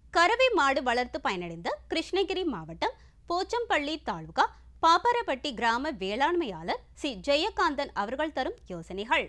கறவை மாடு வளர்த்து பயனடைந்த கிருஷ்ணகிரி மாவட்டம் போச்சம்பள்ளி தாலுகா பாப்பரப்பட்டி கிராம வேளாண்மையாளர் சி ஜெயகாந்தன் அவர்கள் தரும் யோசனைகள்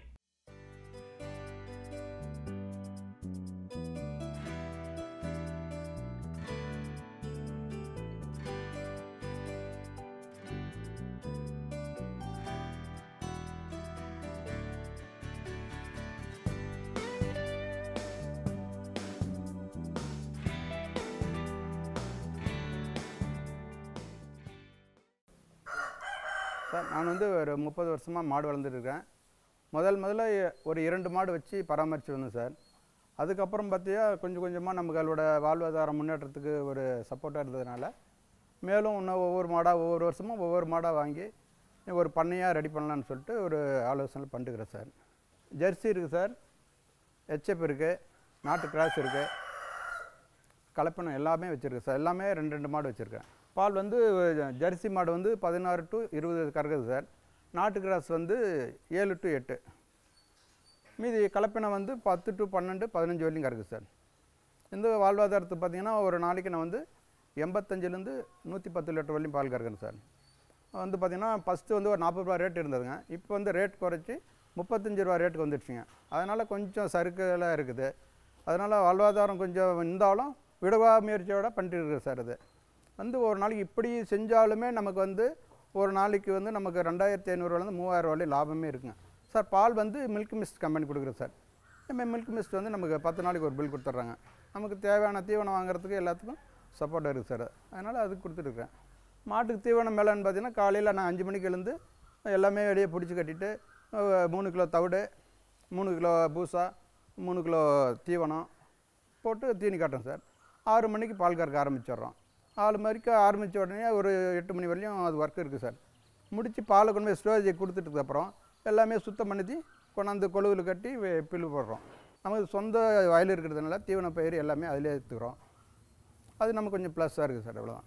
சார் நான் வந்து ஒரு முப்பது வருஷமாக மாடு வளர்ந்துட்டு இருக்கேன் முதல் முதல்ல ஒரு இரண்டு மாடு வச்சு பராமரித்து வந்தேன் சார் அதுக்கப்புறம் பார்த்தியா கொஞ்சம் கொஞ்சமாக நமக்கு அதோட வாழ்வாதார முன்னேற்றத்துக்கு ஒரு சப்போர்ட்டாக இருந்ததுனால மேலும் இன்னும் ஒவ்வொரு மாடாக ஒவ்வொரு வருஷமும் ஒவ்வொரு மாடாக வாங்கி ஒரு பண்ணையாக ரெடி பண்ணலான்னு சொல்லிட்டு ஒரு ஆலோசனை பண்ணிட்டுக்கிறேன் சார் ஜெர்சி இருக்குது சார் ஹெச்எப் இருக்குது நாட்டு கிராஸ் இருக்குது கலப்பணம் எல்லாமே வச்சுருக்கேன் சார் எல்லாமே ரெண்டு ரெண்டு மாடு வச்சுருக்கேன் பால் வந்து ஜெர்சி மாடு வந்து பதினாறு டு இருபது கறக்குது சார் நாட்டு கிராஸ் வந்து ஏழு டு எட்டு மீதி கலப்பினம் வந்து பத்து டு பன்னெண்டு பதினஞ்சு வரையும் கறக்குது சார் இந்த வாழ்வாதாரத்தை பார்த்தீங்கன்னா ஒரு நாளைக்கு நான் வந்து எண்பத்தஞ்சிலேருந்து நூற்றி பத்து லிட்டர் வரையும் பால் கறக்குறேன் சார் வந்து பார்த்திங்கன்னா ஃபஸ்ட்டு வந்து ஒரு நாற்பது ரூபா ரேட் இருந்ததுங்க இப்போ வந்து ரேட் குறைச்சி முப்பத்தஞ்சு ரூபா ரேட்டுக்கு வந்துடுச்சுங்க அதனால் கொஞ்சம் சறுக்கலாக இருக்குது அதனால் வாழ்வாதாரம் கொஞ்சம் இருந்தாலும் விடவா முயற்சியோட பண்ணிட்டு இருக்குது சார் அது வந்து ஒரு நாளைக்கு இப்படி செஞ்சாலுமே நமக்கு வந்து ஒரு நாளைக்கு வந்து நமக்கு ரெண்டாயிரத்தி ஐநூறுவாலேருந்து மூவாயிரம் வரையும் லாபமே இருக்குங்க சார் பால் வந்து மில்க் மிஸ்ட் கம்பெனி கொடுக்குறது சார் இந்த மில்க் மிஸ்ட் வந்து நமக்கு பத்து நாளைக்கு ஒரு பில் கொடுத்துட்றாங்க நமக்கு தேவையான தீவனம் வாங்குறதுக்கு எல்லாத்துக்கும் சப்போர்ட்டாக இருக்குது சார் அதனால் அதுக்கு கொடுத்துட்ருக்கேன் மாட்டுக்கு தீவனம் மேலேன்னு பார்த்தீங்கன்னா காலையில் நான் அஞ்சு மணிக்கு எழுந்து எல்லாமே வெளியே பிடிச்சி கட்டிட்டு அஹ், மூணு கிலோ தவிடு மூணு கிலோ பூசா மூணு கிலோ தீவனம் போட்டு தீனி காட்டுறோம் சார் ஆறு மணிக்கு பால் கறக்க ஆரம்பிச்சிடுறோம் ஆறு மணிக்கு ஆரம்பித்த உடனே ஒரு எட்டு மணி வரையும் அது ஒர்க் இருக்குது சார் முடித்து பாலை கொண்டு போய் ஸ்டோரேஜ் கொடுத்துட்டதுக்கப்புறம் எல்லாமே சுத்தம் பண்ணி கொண்டாந்து கொழுவில் கட்டி வே- பில்லு போடுறோம் நமக்கு சொந்த வயல் இருக்கிறதுனால தீவன பயிர் எல்லாமே அதிலே எடுத்துக்கிறோம் அது நமக்கு கொஞ்சம் ப்ளஸ்ஸாக இருக்குது சார் அவ்வளோதான்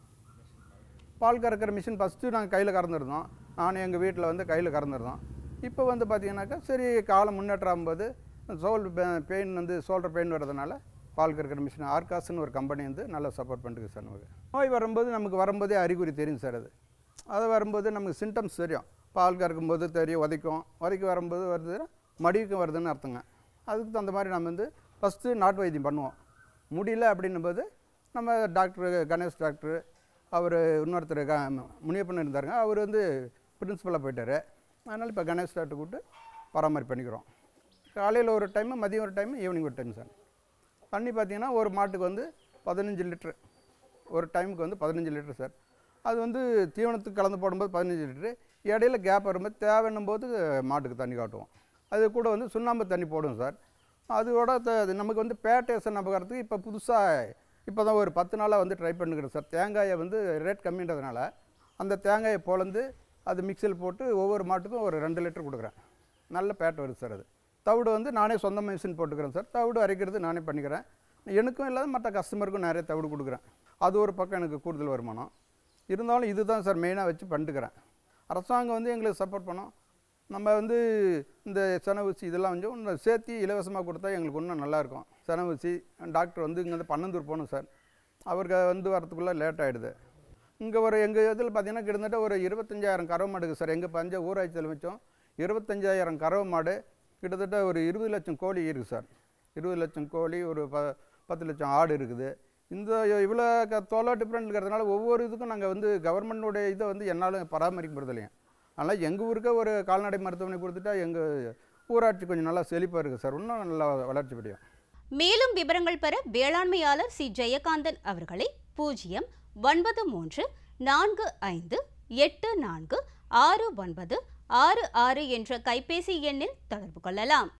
பால் கறக்கிற மிஷின் ஃபஸ்ட்டு நாங்கள் கையில் கறந்துருந்தோம் நானும் எங்கள் வீட்டில் வந்து கையில் கறந்துருந்தோம் இப்போ வந்து பார்த்தீங்கன்னாக்கா சரி காலம் முன்னேற்றம் ஆகும்போது சோல் பெயின் வந்து சோல்டர் பெயின் வர்றதுனால பால் கறக்கிற மிஷின் ஆர்காஸ்னு ஒரு கம்பெனி வந்து நல்லா சப்போர்ட் பண்ணிருக்கு சார் நமக்கு நோய் வரும்போது நமக்கு வரும்போதே அறிகுறி தெரியும் சார் அது அது வரும்போது நமக்கு சிம்டம்ஸ் தெரியும் பால் கறக்கும்போது தெரியும் உதைக்கும் உதைக்கு வரும்போது வருது மடிவுக்கும் வருதுன்னு அர்த்தங்க அதுக்கு தகுந்த மாதிரி நம்ம வந்து ஃபஸ்ட்டு நாட்டு வைத்தியம் பண்ணுவோம் முடியல அப்படின்னும்போது நம்ம டாக்டர் கணேஷ் டாக்டர் அவர் இன்னொருத்தர் க முனியப்பன் இருந்தாருங்க அவர் வந்து பிரின்சிபலாக போயிட்டார் அதனால் இப்போ கணேஷ் டாக்டர் கூப்பிட்டு பராமரி பண்ணிக்கிறோம் காலையில் ஒரு டைம் மதியம் ஒரு டைம் ஈவினிங் ஒரு டைம் சார் தண்ணி பார்த்தீங்கன்னா ஒரு மாட்டுக்கு வந்து பதினஞ்சு லிட்ரு ஒரு டைமுக்கு வந்து பதினஞ்சு லிட்டர் சார் அது வந்து தீவனத்துக்கு கலந்து போடும்போது பதினஞ்சு லிட்டரு இடையில கேப் வரும்போது தேவைன்னும் போது மாட்டுக்கு தண்ணி காட்டுவோம் அது கூட வந்து சுண்ணாம்பு தண்ணி போடுவோம் சார் அதோட த- அது நமக்கு வந்து பேட்டேசன் நம்புறதுக்கு இப்போ புதுசாக இப்போ தான் ஒரு பத்து நாளாக வந்து ட்ரை பண்ணுக்கிறேன் சார் தேங்காயை வந்து ரேட் கம்மின்றதுனால அந்த தேங்காயை பொளந்து அது மிக்சியில் போட்டு ஒவ்வொரு மாட்டுக்கும் ஒரு ரெண்டு லிட்டர் கொடுக்குறேன் நல்ல பேட் வருது சார் அது தவிடு வந்து நானே சொந்த மிஷின் போட்டுக்கிறேன் சார் தவிடு அரைக்கிறது நானே பண்ணிக்கிறேன் எனக்கும் இல்லாத மற்ற கஸ்டமருக்கும் நிறைய தவிடு கொடுக்குறேன் அது ஒரு பக்கம் எனக்கு கூடுதல் வருமானம் இருந்தாலும் இதுதான் சார் மெயினாக வச்சு பண்ணிட்டுக்கிறேன் அரசாங்கம் வந்து எங்களுக்கு சப்போர்ட் பண்ணோம் நம்ம வந்து இந்த சென ஊசி இதெல்லாம் கொஞ்சம் இன்னும் சேர்த்து இலவசமாக கொடுத்தா எங்களுக்கு இன்னும் நல்லாயிருக்கும் சென ஊசி டாக்டர் வந்து இங்கேருந்து பன்னந்தூர் போகணும் சார் அவருக்கு வந்து வரத்துக்குள்ளே லேட் ஆகிடுது இங்கே ஒரு எங்கள் இதில் பார்த்தீங்கன்னா கிட்டத்தட்ட ஒரு இருபத்தஞ்சாயிரம் கறவை மாடுக்கு சார் எங்கள் பஞ்ச ஊராட்சியில் வச்சோம் இருபத்தஞ்சாயிரம் கறவை மாடு கிட்டத்தட்ட ஒரு இருபது லட்சம் கோழி இருக்குது சார் இருபது லட்சம் கோழி ஒரு ப பத்து லட்சம் ஆடு இருக்குது இந்த இவ்வளோ க தொலை டிஃப்ரெண்ட் இருக்கிறதுனால ஒவ்வொரு இதுக்கும் நாங்கள் வந்து கவர்மெண்டோடைய இதை வந்து என்னால் பராமரிக்க முடியறது இல்லைங்க அதனால் எங்கள் ஊருக்கே ஒரு கால்நடை மருத்துவமனை கொடுத்துட்டா எங்கள் ஊராட்சி கொஞ்சம் நல்லா செழிப்பாக இருக்குது சார் இன்னும் நல்லா வளர்ச்சி முடியும் மேலும் விவரங்கள் பெற வேளாண்மையாளர் சி ஜெயகாந்தன் அவர்களை பூஜ்ஜியம் ஒன்பது மூன்று நான்கு ஐந்து எட்டு நான்கு ஆறு ஒன்பது ஆறு ஆறு என்ற கைபேசி எண்ணில் தொடர்பு கொள்ளலாம்